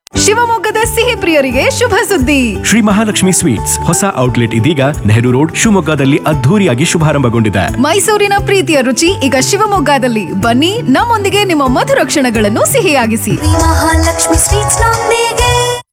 ಶಿವಮೊಗ್ಗದ ಸಿಹಿ ಪ್ರಿಯರಿಗೆ ಶುಭ ಸುದ್ದಿ ಶ್ರೀ ಮಹಾಲಕ್ಷ್ಮಿ ಸ್ವೀಟ್ಸ್ ಹೊಸ ಔಟ್ಲೆಟ್ ಇದೀಗ ನೆಹರು ರೋಡ್ ಶಿವಮೊಗ್ಗದಲ್ಲಿ ಅದ್ಧೂರಿಯಾಗಿ ಶುಭಾರಂಭಗೊಂಡಿದೆ ಮೈಸೂರಿನ ಪ್ರೀತಿಯ ರುಚಿ ಈಗ ಶಿವಮೊಗ್ಗದಲ್ಲಿ ಬನ್ನಿ ನಮ್ಮೊಂದಿಗೆ ನಿಮ್ಮ ಮಧುರ ಕ್ಷಣಗಳನ್ನು ಸಿಹಿಯಾಗಿಸಿ ಮಹಾಲಕ್ಷ್ಮಿ ಸ್ವೀಟ್ಸ್ ನೊಂದಿಗೆ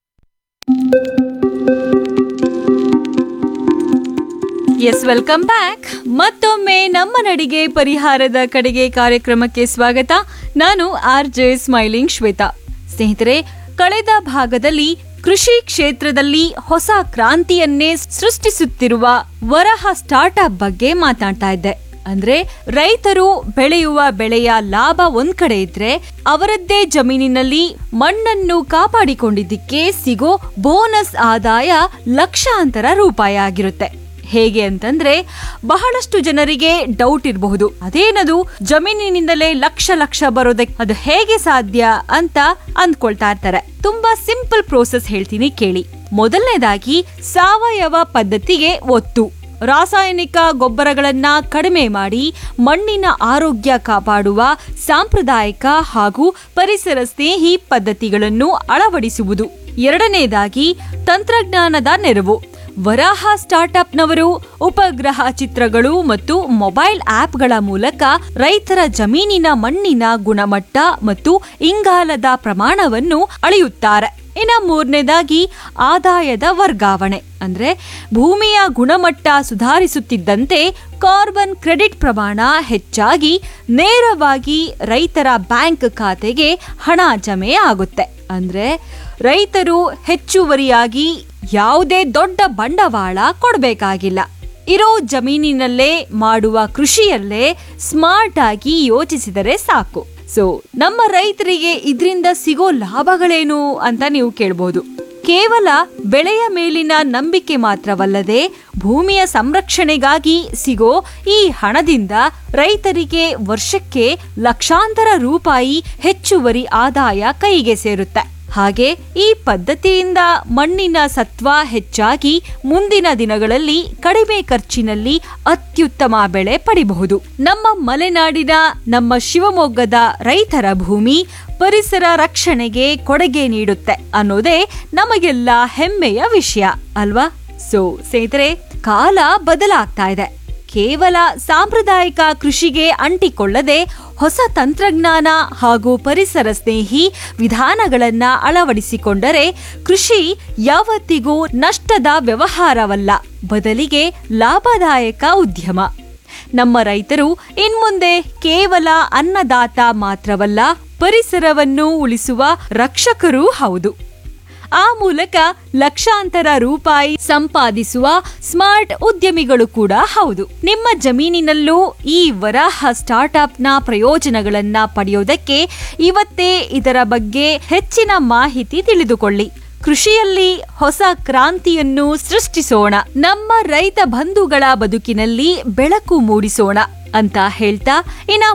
ಎಸ್ ವೆಲ್ಕಮ್ ಬ್ಯಾಕ್ ಮತ್ತೊಮ್ಮೆ ನಮ್ಮ ನಡಿಗೆ ಪರಿಹಾರದ ಕಡೆಗೆ ಕಾರ್ಯಕ್ರಮಕ್ಕೆ ಸ್ವಾಗತ ನಾನು ಆರ್ ಜೆ ಸ್ಮೈಲಿಂಗ್ ಶ್ವೇತಾ ಸ್ನೇಹಿತರೆ ಕಳೆದ ಭಾಗದಲ್ಲಿ ಕೃಷಿ ಕ್ಷೇತ್ರದಲ್ಲಿ ಹೊಸ ಕ್ರಾಂತಿಯನ್ನೇ ಸೃಷ್ಟಿಸುತ್ತಿರುವ ವರಹ ಸ್ಟಾರ್ಟ್ಅಪ್ ಬಗ್ಗೆ ಮಾತಾಡ್ತಾ ಇದ್ದೆ ಅಂದ್ರೆ ರೈತರು ಬೆಳೆಯುವ ಬೆಳೆಯ ಲಾಭ ಒಂದ್ ಕಡೆ ಇದ್ರೆ ಅವರದ್ದೇ ಜಮೀನಿನಲ್ಲಿ ಮಣ್ಣನ್ನು ಕಾಪಾಡಿಕೊಂಡಿದ್ದಕ್ಕೆ ಸಿಗೋ ಬೋನಸ್ ಆದಾಯ ಲಕ್ಷಾಂತರ ರೂಪಾಯಿ ಆಗಿರುತ್ತೆ ಹೇಗೆ ಅಂತಂದ್ರೆ ಬಹಳಷ್ಟು ಜನರಿಗೆ ಡೌಟ್ ಇರಬಹುದು ಅದೇನದು ಜಮೀನಿನಿಂದಲೇ ಲಕ್ಷ ಲಕ್ಷ ಬರೋದಕ್ಕೆ ಅದು ಹೇಗೆ ಸಾಧ್ಯ ಅಂತ ಅಂದ್ಕೊಳ್ತಾ ಇರ್ತಾರೆ ತುಂಬಾ ಸಿಂಪಲ್ ಪ್ರೋಸೆಸ್ ಹೇಳ್ತೀನಿ ಕೇಳಿ ಮೊದಲನೇದಾಗಿ ಸಾವಯವ ಪದ್ಧತಿಗೆ ಒತ್ತು ರಾಸಾಯನಿಕ ಗೊಬ್ಬರಗಳನ್ನ ಕಡಿಮೆ ಮಾಡಿ ಮಣ್ಣಿನ ಆರೋಗ್ಯ ಕಾಪಾಡುವ ಸಾಂಪ್ರದಾಯಿಕ ಹಾಗೂ ಪರಿಸರ ಸ್ನೇಹಿ ಪದ್ಧತಿಗಳನ್ನು ಅಳವಡಿಸುವುದು ಎರಡನೇದಾಗಿ ತಂತ್ರಜ್ಞಾನದ ನೆರವು ವರಾಹ ಸ್ಟಾರ್ಟ್ಅಪ್ನವರು ಉಪಗ್ರಹ ಚಿತ್ರಗಳು ಮತ್ತು ಮೊಬೈಲ್ ಆಪ್ಗಳ ಮೂಲಕ ರೈತರ ಜಮೀನಿನ ಮಣ್ಣಿನ ಗುಣಮಟ್ಟ ಮತ್ತು ಇಂಗಾಲದ ಪ್ರಮಾಣವನ್ನು ಅಳೆಯುತ್ತಾರೆ ಇನ್ನ ಮೂರನೇದಾಗಿ ಆದಾಯದ ವರ್ಗಾವಣೆ ಅಂದ್ರೆ ಭೂಮಿಯ ಗುಣಮಟ್ಟ ಸುಧಾರಿಸುತ್ತಿದ್ದಂತೆ ಕಾರ್ಬನ್ ಕ್ರೆಡಿಟ್ ಪ್ರಮಾಣ ಹೆಚ್ಚಾಗಿ ನೇರವಾಗಿ ರೈತರ ಬ್ಯಾಂಕ್ ಖಾತೆಗೆ ಹಣ ಜಮೆ ಆಗುತ್ತೆ ಅಂದ್ರೆ ರೈತರು ಹೆಚ್ಚುವರಿಯಾಗಿ ಯಾವುದೇ ದೊಡ್ಡ ಬಂಡವಾಳ ಕೊಡಬೇಕಾಗಿಲ್ಲ ಇರೋ ಜಮೀನಿನಲ್ಲೇ ಮಾಡುವ ಕೃಷಿಯಲ್ಲೇ ಸ್ಮಾರ್ಟ್ ಆಗಿ ಯೋಚಿಸಿದರೆ ಸಾಕು ಸೊ ನಮ್ಮ ರೈತರಿಗೆ ಇದರಿಂದ ಸಿಗೋ ಲಾಭಗಳೇನು ಅಂತ ನೀವು ಕೇಳ್ಬೋದು ಕೇವಲ ಬೆಳೆಯ ಮೇಲಿನ ನಂಬಿಕೆ ಮಾತ್ರವಲ್ಲದೆ ಭೂಮಿಯ ಸಂರಕ್ಷಣೆಗಾಗಿ ಸಿಗೋ ಈ ಹಣದಿಂದ ರೈತರಿಗೆ ವರ್ಷಕ್ಕೆ ಲಕ್ಷಾಂತರ ರೂಪಾಯಿ ಹೆಚ್ಚುವರಿ ಆದಾಯ ಕೈಗೆ ಸೇರುತ್ತೆ ಹಾಗೆ ಈ ಪದ್ಧತಿಯಿಂದ ಮಣ್ಣಿನ ಸತ್ವ ಹೆಚ್ಚಾಗಿ ಮುಂದಿನ ದಿನಗಳಲ್ಲಿ ಕಡಿಮೆ ಖರ್ಚಿನಲ್ಲಿ ಅತ್ಯುತ್ತಮ ಬೆಳೆ ಪಡಿಬಹುದು ನಮ್ಮ ಮಲೆನಾಡಿನ ನಮ್ಮ ಶಿವಮೊಗ್ಗದ ರೈತರ ಭೂಮಿ ಪರಿಸರ ರಕ್ಷಣೆಗೆ ಕೊಡುಗೆ ನೀಡುತ್ತೆ ಅನ್ನೋದೇ ನಮಗೆಲ್ಲ ಹೆಮ್ಮೆಯ ವಿಷಯ ಅಲ್ವಾ ಸೊ ಸ್ನೇಹಿತರೆ ಕಾಲ ಬದಲಾಗ್ತಾ ಇದೆ ಕೇವಲ ಸಾಂಪ್ರದಾಯಿಕ ಕೃಷಿಗೆ ಅಂಟಿಕೊಳ್ಳದೆ ಹೊಸ ತಂತ್ರಜ್ಞಾನ ಹಾಗೂ ಪರಿಸರ ಸ್ನೇಹಿ ವಿಧಾನಗಳನ್ನ ಅಳವಡಿಸಿಕೊಂಡರೆ ಕೃಷಿ ಯಾವತ್ತಿಗೂ ನಷ್ಟದ ವ್ಯವಹಾರವಲ್ಲ ಬದಲಿಗೆ ಲಾಭದಾಯಕ ಉದ್ಯಮ ನಮ್ಮ ರೈತರು ಇನ್ಮುಂದೆ ಕೇವಲ ಅನ್ನದಾತ ಮಾತ್ರವಲ್ಲ ಪರಿಸರವನ್ನು ಉಳಿಸುವ ರಕ್ಷಕರೂ ಹೌದು ಆ ಮೂಲಕ ಲಕ್ಷಾಂತರ ರೂಪಾಯಿ ಸಂಪಾದಿಸುವ ಸ್ಮಾರ್ಟ್ ಉದ್ಯಮಿಗಳು ಕೂಡ ಹೌದು ನಿಮ್ಮ ಜಮೀನಿನಲ್ಲೂ ಈ ವರಾಹ ಸ್ಟಾರ್ಟ್ಅಪ್ನ ಪ್ರಯೋಜನಗಳನ್ನ ಪಡೆಯೋದಕ್ಕೆ ಇವತ್ತೇ ಇದರ ಬಗ್ಗೆ ಹೆಚ್ಚಿನ ಮಾಹಿತಿ ತಿಳಿದುಕೊಳ್ಳಿ ಕೃಷಿಯಲ್ಲಿ ಹೊಸ ಕ್ರಾಂತಿಯನ್ನು ಸೃಷ್ಟಿಸೋಣ ನಮ್ಮ ರೈತ ಬಂಧುಗಳ ಬದುಕಿನಲ್ಲಿ ಬೆಳಕು ಮೂಡಿಸೋಣ ಅಂತ ಹೇಳ್ತಾ ಇನ್ನ